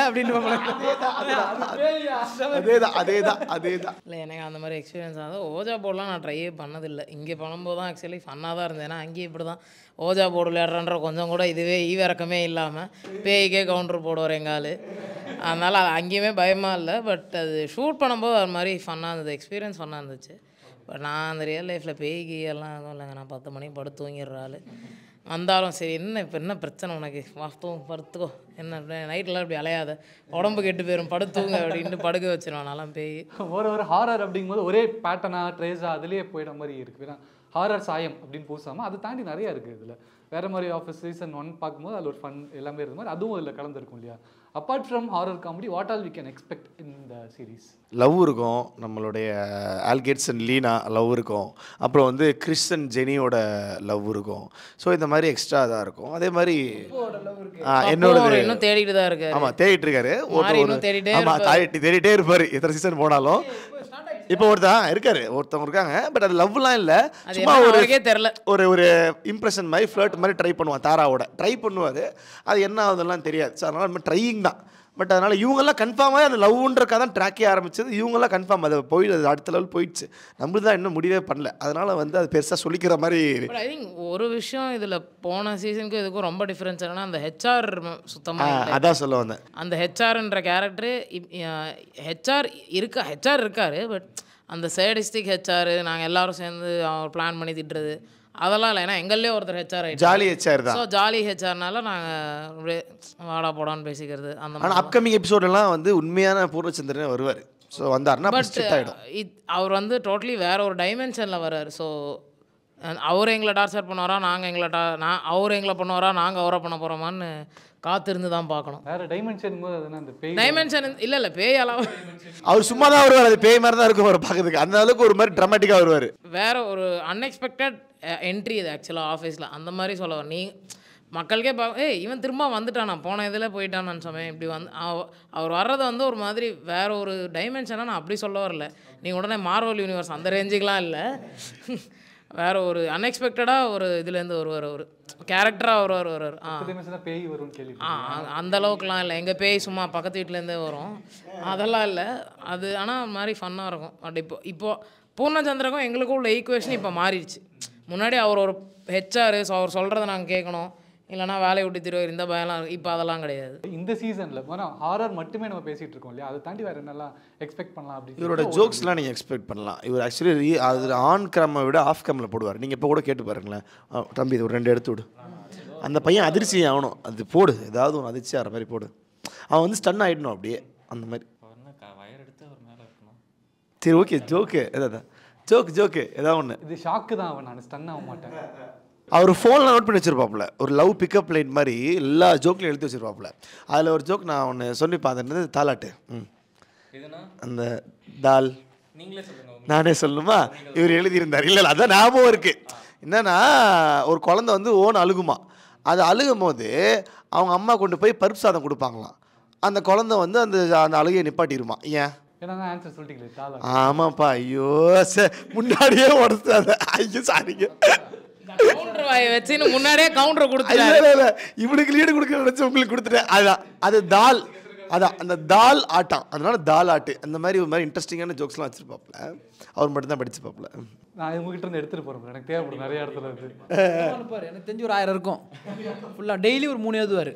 அப்படின்னு அதே தான் அதே தான் அதே தான் இல்லை எனக்கு அந்த மாதிரி எக்ஸ்பீரியன்ஸ் ஆகுது ஓஜா போர்டெலாம் நான் ட்ரையே பண்ணதில்லை இங்கே பண்ணும்போது தான் ஆக்சுவலி ஃபன்னாக தான் இருந்தது ஏன்னா அங்கேயும் இப்படி தான் ஓஜா போர்டு விளையாடுறன்ற கொஞ்சம் கூட இதுவே ஈவிறக்கமே இல்லாமல் பேய்க்கே கவுண்டர் போடுவார் எங்கால் அதனால் அது அங்கேயுமே பயமாக இல்லை பட் அது ஷூட் பண்ணும்போது அது மாதிரி ஃபன்னாக இருந்தது எக்ஸ்பீரியன்ஸ் ஃபன்னாக இருந்துச்சு பட் நான் அந்த ரியல் லைஃப்பில் பேய்க்கு எல்லாம் எதுவும் இல்லைங்க நான் பத்து மணிக்கு படுத்து தூங்கிடுற ஆள் வந்தாலும் சரி என்ன இப்போ என்ன பிரச்சனை உனக்கு வாஸ்தவம் படுத்துக்கோ என்ன நைட்லாம் இப்படி அலையாத உடம்பு கெட்டு போயிடும் படுத்துங்க அப்படின்ட்டு படுக்க வச்சிருவேன் நான்லாம் பேய் ஒரு ஒரு ஹாரர் அப்படிங்கும்போது ஒரே பேட்டர்னா ட்ரேஸா அதுலயே போயிட மாதிரி இருக்கு ஏன்னா ஹாரர் சாயம் அப்படின்னு பூசாமல் அதை தாண்டி நிறைய இருக்குது இதில் வேறு மாதிரி ஆஃபீஸ் சீசன் ஒன் பார்க்கும்போது அதில் ஒரு ஃபன் எல்லாமே இருந்த மாதிரி அதுவும் இதில் கலந்துருக்கும் இல்லையா apart from horror comedy what all we can expect in the series love இருக்கும் நம்மளுடைய ஆல்கேட்ஸ் அண்ட் லீனா லவ் இருக்கும் அப்புறம் வந்து கிறிஸ் அண்ட் ஜெனியோட லவ் இருக்கும் ஸோ இந்த மாதிரி எக்ஸ்ட்ரா தான் இருக்கும் அதே மாதிரி ஆ, என்னோட என்னோட இன்னும் தேடிட்டு தான் இருக்காரு ஆமா தேடிட்டு இருக்காரு ஒரு மாறி ஒரு இன்னும் தேடிட்டே ஆமா இருப்பாரு. தேடிட்டு தேடிட்டே இருப்பாரு எத்தனை சீசன் போனாலும் இப்போ ஒருத்தன் இருக்காரு ஒருத்தவங்க இருக்காங்க பட் அது லவ்லாம் இல்ல அது சும்மா என்ன ஒரு அவருக்கே தெரியல ஒரு ஒரு இம்ப்ரெஷன் மாதிரி ஃப்ளர்ட் மாதிரி ட்ரை பண்ணுவான் தாராவோட ட்ரை பண்ணுவார் அது என்ன ஆகுதுலாம் தெரியாது ஸோ அதனால் நம்ம ட்ரையிங் தான் பட் அதனால் இவங்கெல்லாம் கன்ஃபார்மாக அந்த லவ்ன்றக்கா தான் ட்ராக்கே ஆரம்பிச்சது இவங்கெல்லாம் கன்ஃபார்ம் அது போய் அது அடுத்த லெவல் போயிடுச்சு நம்மளுக்கு தான் இன்னும் முடியவே பண்ணல அதனால் வந்து அது பெருசாக சொல்லிக்கிற மாதிரி பட் ஐ திங்க் ஒரு விஷயம் இதில் போன சீசனுக்கு இதுக்கும் ரொம்ப டிஃப்ரென்ஸ் என்னன்னா அந்த ஹெச்ஆர் ஆ, சுத்தமாக அதான் சொல்ல வந்தேன் அந்த ஹெச்ஆர்ன்ற கேரக்டரு ஹெச்ஆர் இருக்கா ஹெச்ஆர் இருக்காரு பட் அந்த சேடிஸ்டிக் ஹெச்ஆர் நாங்கள் எல்லாரும் சேர்ந்து அவர் பிளான் பண்ணி திட்டுறது அதெல்லாம் இல்லை ஏன்னா எங்கள்லேயே ஒருத்தர் ஹெச்ஆர் ஜாலி ஹெச்ஆர் தான் ஸோ ஜாலி ஹெச்ஆர்னால நாங்கள் அப்படியே வாடா போடான்னு பேசிக்கிறது அந்த ஆனால் மாதிரி அப்கமிங் எபிசோடெல்லாம் வந்து உண்மையான பூர்ணச்சந்திரனே வருவார் ஸோ வந்தாருன்னா பட் செட் ஆகிடும் அவர் வந்து டோட்டலி வேற ஒரு டைமென்ஷனில் வர்றாரு ஸோ அவர் எங்களை டார்ச்சர் பண்ணுவாரா நாங்கள் எங்களை டா நான் அவர் எங்களை பண்ணுவாரா நாங்கள் அவரை பண்ண போகிறோமான்னு காத்திருந்து தான் பார்க்கணும் வேற டைமென்ஷன் போது அது என்ன அந்த பேய் டைமென்ஷன் இல்லை இல்லை பேயெல்லாம் அவர் சும்மா தான் வருவார் அது பேய் மாதிரி தான் இருக்கும் அவர் பார்க்கறதுக்கு அந்த அளவுக்கு ஒரு மாதிரி ட்ராமாட்டிக்காக வருவார் வேற ஒரு அன்எக்ஸ்பெக்டட் என்ட்ரி இது ஆக்சுவலாக ஆஃபீஸில் அந்த மாதிரி சொல்ல வர நீ மக்களுக்கே பா ஏய் இவன் திரும்ப வந்துட்டானா போன இதில் போயிட்டான்னு சொன்னேன் இப்படி வந்து அவ- அவர் வர்றது வந்து ஒரு மாதிரி வேற ஒரு டைமென்ஷனாக நான் அப்படி சொல்ல வரல நீ உடனே மார்வல் யூனிவர்ஸ் அந்த ரேஞ்சுக்கெலாம் இல்லை வேற ஒரு அன்எக்ஸ்பெக்டடாக ஒரு இதுலேருந்து வருவார் ஒரு கேரக்டராக வருவார் வருவார் ஆ டைமென்ஷன் பேய் வரும்னு கேள்வி ஆ அ- அந்த அளவுக்குலாம் இல்லை எங்கள் பேய் சும்மா பக்கத்து வீட்டிலேருந்தே வரும் அதெல்லாம் இல்லை அது ஆனால் ஒரு மாதிரி ஃபன்னாக இருக்கும் பட் இப்போ இப்போ பூர்ணச்சந்திரக்கும் எங்களுக்கும் உள்ள ஈக்குவேஷன் இப்போ மாறிடுச்சு முன்னாடி அவர் ஒரு ஹெச்ஆர் ஸோ அவர் சொல்கிறத நாங்கள் கேட்கணும் இல்லைனா வேலையை விட்டு திருவார் இந்த பயம்லாம் இருக்கு. இப்போ அதெல்லாம் கிடையாது இந்த சீசன்ல ஹாரர் மட்டுமே நம்ம பேசிட்டு இருக்கோம் இல்லையா அதை தாண்டி வேற என்னெல்லாம் எக்ஸ்பெக்ட் பண்ணலாம் அப்படின்னு இவரோட ஜோக்ஸ்லாம் நீங்கள் எக்ஸ்பெக்ட் பண்ணலாம் இவர் ஆக்சுவலி அது ஆன் கிராமை விட ஆஃப் கேமில் போடுவார் நீங்கள் இப்போ கூட கேட்டு பாருங்களேன் ஆ, தம்பி இது ஒரு ரெண்டு எடுத்து விடு அந்த பையன் அதிர்ச்சி ஆகணும் அது போடு ஏதாவது ஒன்று அதிர்ச்சி ஆகிற மாதிரி போடு அவன் வந்து ஸ்டன் ஆகிடணும் அப்படியே அந்த மாதிரி வயர் எடுத்து அவர் மேலே இருக்கணும் சரி ஓகே ஜோக்கு எதாவது ஜோக் ஜோக்கு ஏதாவது ஒன்று இது ஷாக்கு தான் அவன் நான் ஸ்டன் ஆக மாட்டேன் அவர் ஃபோனில் நோட் பண்ணி வச்சிருப்பாப்புல ஒரு லவ் பிக்கப் லைன் மாதிரி எல்லா ஜோக்லையும் எழுதி வச்சிருப்பாப்புல அதில் ஒரு ஜோக் நான் ஒன்று சொல்லி பார்த்தேன் தாலாட்டு ம் இதுனா அந்த தால் நீங்களே சொல்லுங்க நானே சொல்லணுமா இவர் எழுதியிருந்தார் இல்லை இல்லை அதான் ஞாபகம் இருக்கு என்னன்னா ஒரு குழந்தை வந்து ஓன் அழுகுமா அது அழுகும் போது அவங்க அம்மா கொண்டு போய் பருப்பு சாதம் கொடுப்பாங்களாம் அந்த குழந்தை வந்து அந்த அந்த அழுகையை நிப்பாட்டிருமா ஏன் ஏன்னா ஆன்சர் சொல்லிட்டீங்களே தாளா ஆமாப்பா ஐயோ சார் முன்னாடியே உடச்சாத ஐயோ சாரிங்க கவுண்டர் வாயை வச்சுன்னு முன்னாடியே கவுண்டர் இல்ல, கொடுத்துட்டாரு இல்ல, இல்ல. இவனுக்கு லீடு கொடுக்க நினைச்சு உங்களுக்கு கொடுத்துட்டேன் அதான் அது தால் அதான் அந்த தால் ஆட்டம் அதனால தால் ஆட்டு அந்த மாதிரி ஒரு மாதிரி இன்ட்ரெஸ்டிங்கான ஜோக்ஸ்லாம் வச்சிருப்பாப்புல அவர் மட்டும்தான் படிச்சுப்பாப்புல நான் உங்ககிட்ட இருந்து எடுத்துட்டு போறேன் எனக்கு தேவைப்படும் நிறைய இடத்துல இருந்து அனுப்புவார் எனக்கு தெரிஞ்சு ஒரு ஆயிரம் இருக்கும் ஃபுல்லாக டெய்லி ஒரு மூணு எழுதுவார்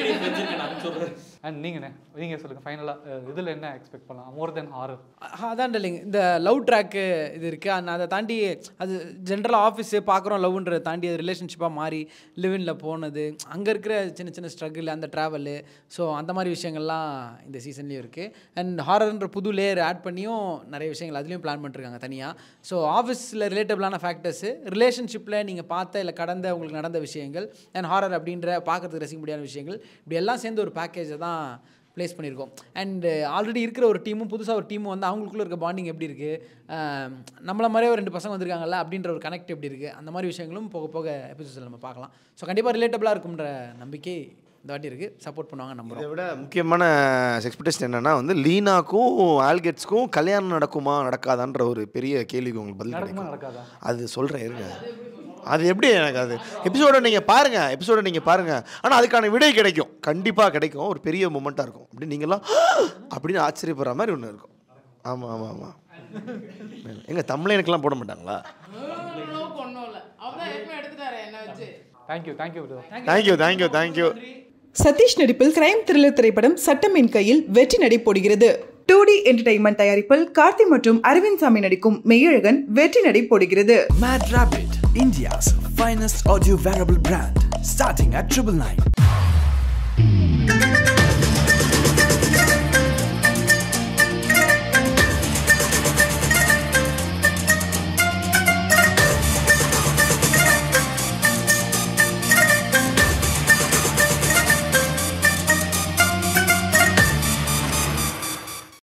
அண்ட் நீங்கண்ணே நீங்க சொல்லுங்க ஃபைனலா இதுல என்ன எக்ஸ்பெக்ட் பண்ணலாம் மோர் தென் ஹாரர் அதான் இல்லைங்க இந்த லவ் ட்ராக்கு இது இருக்குது அந்த அதை தாண்டி அது ஜென்ரலாக ஆஃபீஸு பார்க்குறோம் லவ்ன்றதை தாண்டி அது ரிலேஷன்ஷிப்பாக மாறி லிவினில் போனது அங்கே இருக்கிற சின்ன சின்ன ஸ்ட்ரகிள் அந்த ட்ராவலு ஸோ அந்த மாதிரி விஷயங்கள்லாம் இந்த சீசன்லேயும் இருக்குது அண்ட் ஹாரர்ன்ற புது லேயர் ஆட் பண்ணியும் நிறைய விஷயங்கள் அதுலேயும் பிளான் பண்ணிருக்காங்க தனியாக ஸோ ஆஃபீஸில் ரிலேட்டபிளான ஃபேக்டர்ஸு ரிலேஷன்ஷிப்பில் நீங்கள் பார்த்த இல்லை கடந்த உங்களுக்கு நடந்த விஷயங்கள் அண்ட் ஹாரர் அப்படின்ற பார்க்கறதுக்கு ரசிக்க முடியாத விஷயங்கள் இப்படி எல்லாம் சேர்ந்து ஒரு பேக்கேஜை தான் ப்ளேஸ் பண்ணியிருக்கோம் அண்டு ஆல்ரெடி இருக்கிற ஒரு டீமும் புதுசாக ஒரு டீமும் வந்து அவங்களுக்குள்ள இருக்க பாண்டிங் எப்படி இருக்குது நம்மள மாதிரியே ஒரு ரெண்டு பசங்க வந்திருக்காங்கல்ல அப்படின்ற ஒரு கனெக்ட் எப்படி இருக்குது அந்த மாதிரி விஷயங்களும் போக போக எபிசோட்ஸில் நம்ம பார்க்கலாம் ஸோ கண்டிப்பாக ரிலேட்டபிளாக இருக்கும்ன்ற நம்பிக்கை இந்த வாட்டி இருக்குது சப்போர்ட் பண்ணுவாங்க நம்புகிறோம் இதை விட முக்கியமான எக்ஸ்பெக்டேஷன் என்னன்னா வந்து லீனாக்கும் ஆல்கெட்ஸ்க்கும் கல்யாணம் நடக்குமா நடக்காதான்ற ஒரு பெரிய கேள்விக்கு உங்களுக்கு பதில் நடக்குமா கிடைக்கும் நடக்காதா அது சொல்கிறேன் இருங்க அது எப்படி எனக்கு அது எபிசோட நீங்கள் பாருங்கள் எபிசோட நீங்கள் பாருங்கள் ஆனால் அதுக்கான விடை கிடைக்கும் கண்டிப்பாக கிடைக்கும் ஒரு பெரிய மூமெண்ட்டாக இருக்கும் அப்படி நீங்களாம் அப்படின்னு ஆச்சரியப்படுற மாதிரி ஒன்று இருக்கும் ஆமாம் ஆமாம் ஆமாம் எங்கள் தமிழனுக்கெல்லாம் போட மாட்டாங்களா ஒன்றும் இல்லை அவர் தான் ஏற்கனவே எடுத்துட்டாரு என்ன வச்சு thank you thank you bro thank you thank you thank you Satish நடிப்பில் கிரைம் த்ரில்லர் திரைப்படம் சட்டமின் கையில் வெற்றி நடை போடுகிறது டூ டி என்டர்டைன்மெண்ட் தயாரிப்பில் கார்த்தி மற்றும் அரவிந்த் சாமி நடிக்கும் மெய்யழகன் வெற்றி நடை போடுகிறது Mad Rabbit, India's finest audio wearable brand, starting at triple nine.